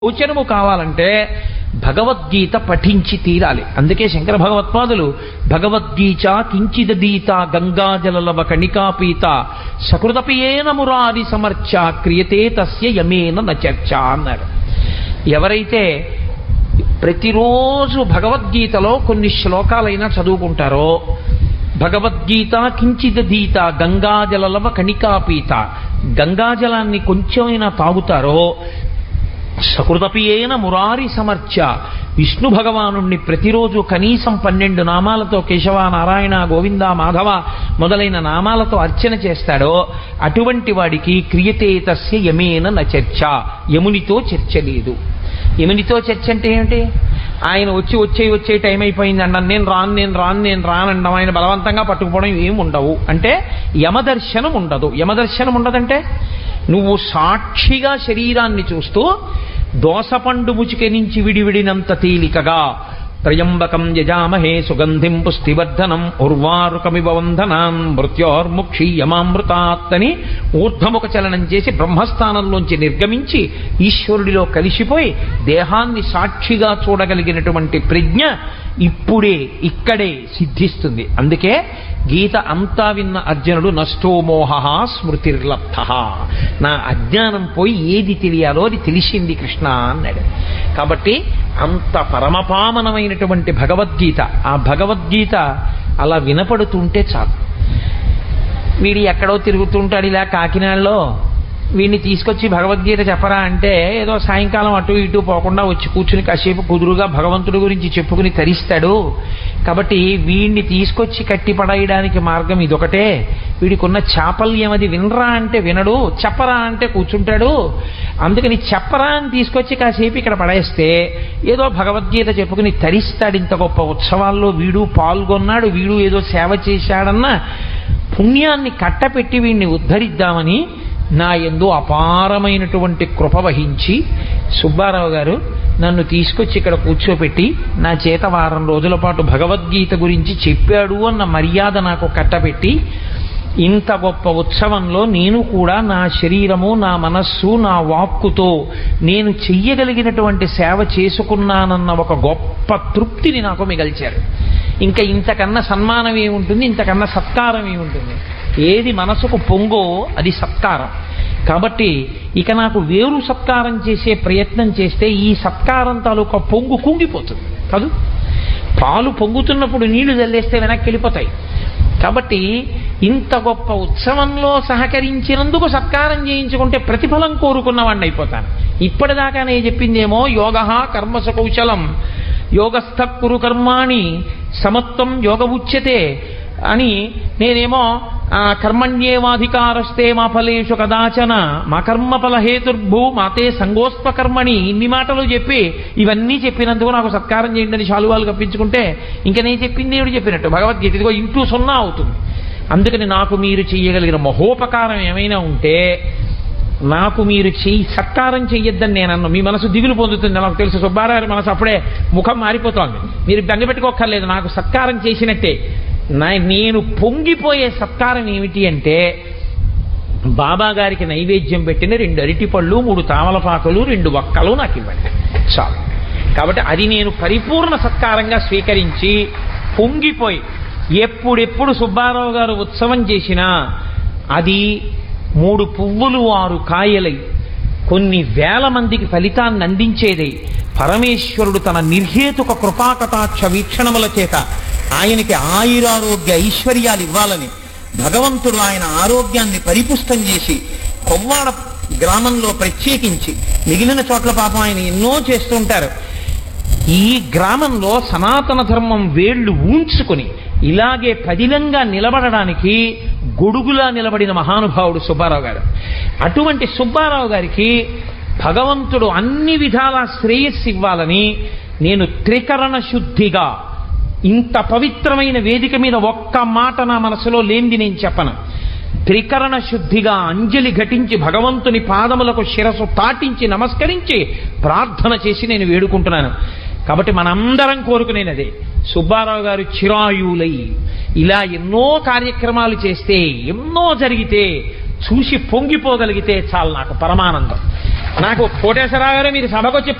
శౌచనము కావాలంటే భగవద్గీత పఠించి తీరాలి అందుకే శంకర భగవత్పాదులు భగవద్గీత కించిదీత గంగాజలలవ కణికాపీత సకృతపియేన మురారి సమర్చ క్రియతే తస్య యమేన నచర్చ అన్నారు ఎవరైతే ప్రతిరోజు భగవద్గీతలో కొన్ని శ్లోకాలైనా చదువుకుంటారో భగవద్గీత కించిదీత గంగాజలలవ కణికాపీత గంగాజలాన్ని కొంచెమైనా తాగుతారో సకృతపియేన మురారి సమర్చ విష్ణు భగవానుణ్ణి ప్రతిరోజు కనీసం పన్నెండు నామాలతో కేశవ నారాయణ గోవింద మాధవ మొదలైన నామాలతో అర్చన చేస్తాడో అటువంటి వాడికి క్రియతే తస్య యమేన న చర్చ యమునితో చర్చ లేదు యమునితో చర్చ అంటే ఏమిటి ఆయన వచ్చి వచ్చే వచ్చే టైం అయిపోయింది అన్న నేను రాను నేను రాను నేను రానండం ఆయన బలవంతంగా పట్టుకుపోవడం ఏమి ఉండవు అంటే యమదర్శనం ఉండదు యమదర్శనం ఉండదంటే నువ్వు సాక్షిగా శరీరాన్ని చూస్తూ దోసపండు ముచిక నుంచి విడివిడినంత తేలికగా త్రయంబకం యజామహే సుగంధిం పుష్టివర్ధనం ఉర్వారుకమివ వంధనాన్ మృత్యోర్ముక్షీయమామృతాత్తని ఊర్ధముఖ చలనం చేసి బ్రహ్మస్థానంలోంచి నిర్గమించి ఈశ్వరుడిలో కలిసిపోయి దేహాన్ని సాక్షిగా చూడగలిగినటువంటి ప్రజ్ఞ ఇప్పుడే ఇక్కడే సిద్ధిస్తుంది అందుకే గీత అంతా విన్న అర్జునుడు నష్టో మోహ స్మృతిర్లబ్ధ నా అజ్ఞానం పోయి ఏది తెలియాలో అది తెలిసింది కృష్ణ అన్నాడు కాబట్టి అంత పరమపావనమైనటువంటి భగవద్గీత ఆ భగవద్గీత అలా వినపడుతుంటే చాలు వీడి ఎక్కడో తిరుగుతుంటాడు ఇలా కాకినాడలో వీడిని తీసుకొచ్చి భగవద్గీత చెప్పరా అంటే ఏదో సాయంకాలం అటు ఇటు పోకుండా వచ్చి కూర్చుని కాసేపు కుదురుగా భగవంతుడి గురించి చెప్పుకుని తరిస్తాడు కాబట్టి వీడిని తీసుకొచ్చి కట్టి పడేయడానికి మార్గం ఇదొకటే వీడికి ఉన్న చాపల్యం అది వినరా అంటే వినడు చెప్పరా అంటే కూర్చుంటాడు అందుకని చెప్పరా అని తీసుకొచ్చి కాసేపు ఇక్కడ పడేస్తే ఏదో భగవద్గీత చెప్పుకుని తరిస్తాడు ఇంత గొప్ప ఉత్సవాల్లో వీడు పాల్గొన్నాడు వీడు ఏదో సేవ చేశాడన్న పుణ్యాన్ని కట్టపెట్టి వీడిని ఉద్ధరిద్దామని నా ఎందు అపారమైనటువంటి కృప వహించి సుబ్బారావు గారు నన్ను తీసుకొచ్చి ఇక్కడ కూర్చోపెట్టి నా చేత వారం రోజుల పాటు భగవద్గీత గురించి చెప్పాడు అన్న మర్యాద నాకు కట్టపెట్టి ఇంత గొప్ప ఉత్సవంలో నేను కూడా నా శరీరము నా మనస్సు నా వాక్కుతో నేను చెయ్యగలిగినటువంటి సేవ చేసుకున్నానన్న ఒక గొప్ప తృప్తిని నాకు మిగల్చారు ఇంకా ఇంతకన్నా సన్మానం ఏముంటుంది ఇంతకన్నా సత్కారం ఏముంటుంది ఏది మనసుకు పొంగో అది సత్కారం కాబట్టి ఇక నాకు వేరు సత్కారం చేసే ప్రయత్నం చేస్తే ఈ సత్కారం తాలూకా పొంగు కుంగిపోతుంది కాదు పాలు పొంగుతున్నప్పుడు నీళ్లు చల్లేస్తే వెనక్కి వెళ్ళిపోతాయి కాబట్టి ఇంత గొప్ప ఉత్సవంలో సహకరించినందుకు సత్కారం చేయించుకుంటే ప్రతిఫలం కోరుకున్నవాడిని అయిపోతాను ఇప్పటిదాకా నేను చెప్పిందేమో యోగ కర్మస కౌశలం యోగస్థ కురు కర్మాణి సమత్వం యోగ ఉచ్యతే అని నేనేమో కర్మణ్యేవాధికారస్తే మా ఫలేషు కదాచన మా కర్మఫల హేతుర్భూ మాతే సంగోస్ప కర్మణి ఇన్ని మాటలు చెప్పి ఇవన్నీ చెప్పినందుకు నాకు సత్కారం చేయండి అని శాలువాలు కప్పించుకుంటే ఇంకా నేను చెప్పింది ఏమిటి చెప్పినట్టు భగవద్గీత ఇదిగో ఇంటూ సున్నా అవుతుంది అందుకని నాకు మీరు చేయగలిగిన మహోపకారం ఏమైనా ఉంటే నాకు మీరు చెయ్యి సత్కారం చెయ్యొద్దని నేను అన్న మీ మనసు దిగులు పొందుతుంది నాకు తెలుసు సుబ్బారావు మనసు అప్పుడే ముఖం మారిపోతోంది మీరు బెంగ పెట్టుకోక్కర్లేదు నాకు సత్కారం చేసినట్టే నేను పొంగిపోయే సత్కారం ఏమిటి అంటే బాబా గారికి నైవేద్యం పెట్టిన రెండు అరటిపళ్ళు మూడు తామలపాకులు రెండు వక్కలు నాకు ఇవ్వండి చాలు కాబట్టి అది నేను పరిపూర్ణ సత్కారంగా స్వీకరించి పొంగిపోయి ఎప్పుడెప్పుడు సుబ్బారావు గారు ఉత్సవం చేసినా అది మూడు పువ్వులు ఆరు కాయలై కొన్ని వేల మందికి ఫలితాన్ని అందించేదై పరమేశ్వరుడు తన నిర్హేతుక కృపాకటాక్ష వీక్షణముల చేత ఆయనకి ఆయురారోగ్య ఐశ్వర్యాలు ఇవ్వాలని భగవంతుడు ఆయన ఆరోగ్యాన్ని పరిపుష్టం చేసి కొవ్వాడ గ్రామంలో ప్రత్యేకించి మిగిలిన చోట్ల పాపం ఆయన ఎన్నో చేస్తుంటారు ఈ గ్రామంలో సనాతన ధర్మం వేళ్లు ఊంచుకుని ఇలాగే పదిలంగా నిలబడడానికి గొడుగులా నిలబడిన మహానుభావుడు సుబ్బారావు గారు అటువంటి సుబ్బారావు గారికి భగవంతుడు అన్ని విధాల శ్రేయస్సు ఇవ్వాలని నేను త్రికరణ శుద్ధిగా ఇంత పవిత్రమైన వేదిక మీద ఒక్క మాట నా మనసులో లేనిది నేను చెప్పను త్రికరణ శుద్ధిగా అంజలి ఘటించి భగవంతుని పాదములకు శిరసు తాటించి నమస్కరించి ప్రార్థన చేసి నేను వేడుకుంటున్నాను కాబట్టి మనందరం కోరుకునేది సుబ్బారావు గారు చిరాయులై ఇలా ఎన్నో కార్యక్రమాలు చేస్తే ఎన్నో జరిగితే చూసి పొంగిపోగలిగితే చాలు నాకు పరమానందం నాకు కోటేశ్వరరావు గారు మీరు సభకు వచ్చి